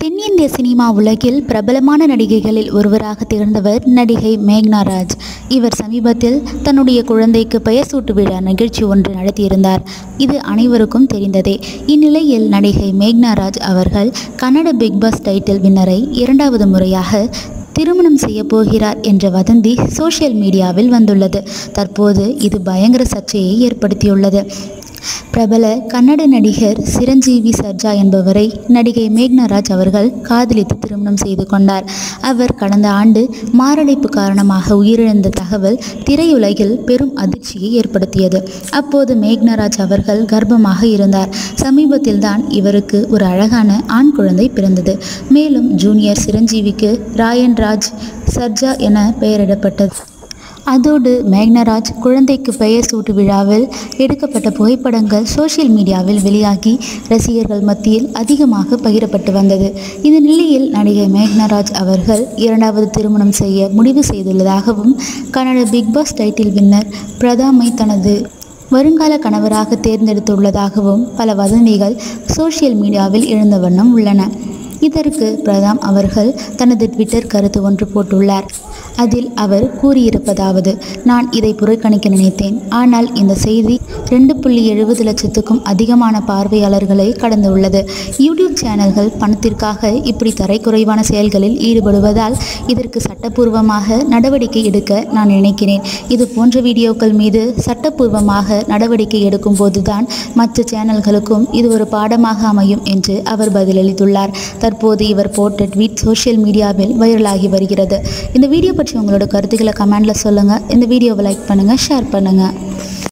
தென்னிந்திய சினிமா உலகில் பிரபலமான நடிகைகளில் ஒருவராக திகழ்ந்தவர் நடிகை மேக்னா ராஜ் இவர் சமீபத்தில் தன்னுடைய குழந்தைக்கு பெயர் சூட்டு விழா நிகழ்ச்சி ஒன்று நடத்தியிருந்தார் இது அனைவருக்கும் தெரிந்ததே இந்நிலையில் நடிகை மேக்னா ராஜ் அவர்கள் கன்னட பிக் பாஸ் டைட்டில் வின்னரை இரண்டாவது முறையாக திருமணம் செய்ய போகிறார் என்ற வதந்தி சோஷியல் மீடியாவில் வந்துள்ளது தற்போது இது பயங்கர சர்ச்சையை ஏற்படுத்தியுள்ளது பிரபல கன்னட நடிகர் சிரஞ்சீவி சர்ஜா என்பவரை நடிகை மேக்னராஜ் அவர்கள் காதலித்து திருமணம் செய்து கொண்டார் அவர் கடந்த ஆண்டு மாரடைப்பு காரணமாக உயிரிழந்த தகவல் திரையுலகில் பெரும் அதிர்ச்சியை ஏற்படுத்தியது அப்போது மேக்னராஜ் அவர்கள் கர்ப்பமாக இருந்தார் சமீபத்தில் தான் இவருக்கு ஒரு அழகான ஆண் குழந்தை பிறந்தது மேலும் ஜூனியர் சிரஞ்சீவிக்கு ராயன் ராஜ் சர்ஜா என பெயரிடப்பட்டது அதோடு மேக்னராஜ் குழந்தைக்கு பெயர் சூட்டு விழாவில் எடுக்கப்பட்ட புகைப்படங்கள் சோஷியல் மீடியாவில் வெளியாகி ரசிகர்கள் மத்தியில் அதிகமாக பகிரப்பட்டு வந்தது இந்த நிலையில் நடிகை மேக்னராஜ் அவர்கள் இரண்டாவது திருமணம் செய்ய முடிவு செய்துள்ளதாகவும் Kannada Bigg Boss title winner பிரதாமை தனது வருங்கால கணவராக தேர்ந்தெடுத்துள்ளதாகவும் பல வதந்திகள் சோஷியல் மீடியாவில் எழுந்த வண்ணம் உள்ளன இதற்கு பிரதாம் அவர்கள் தனது ட்விட்டர் கருத்து ஒன்று போட்டுள்ளார் அதில் அவர் கூறியிருப்பதாவது நான் இதை புறக்கணிக்க நினைத்தேன் ஆனால் இந்த செய்தி ரெண்டு புள்ளி எழுபது லட்சத்துக்கும் அதிகமான பார்வையாளர்களை கடந்துள்ளது யூடியூப் சேனல்கள் பணத்திற்காக இப்படி தரைக்குறைவான செயல்களில் ஈடுபடுவதால் இதற்கு சட்டப்பூர்வமாக நடவடிக்கை எடுக்க நான் நினைக்கிறேன் இது போன்ற வீடியோக்கள் மீது சட்டப்பூர்வமாக நடவடிக்கை எடுக்கும் போதுதான் மற்ற சேனல்களுக்கும் இது ஒரு பாடமாக அமையும் என்று அவர் பதிலளித்துள்ளார் தற்போது இவர் போட்ட ட்வீட் சோஷியல் மீடியாவில் வைரலாகி வருகிறது இந்த வீடியோ பற்றி உங்களோட கருத்துக்களை கமெண்டில் சொல்லுங்கள் இந்த வீடியோவை லைக் பண்ணுங்கள் ஷேர் பண்ணுங்கள்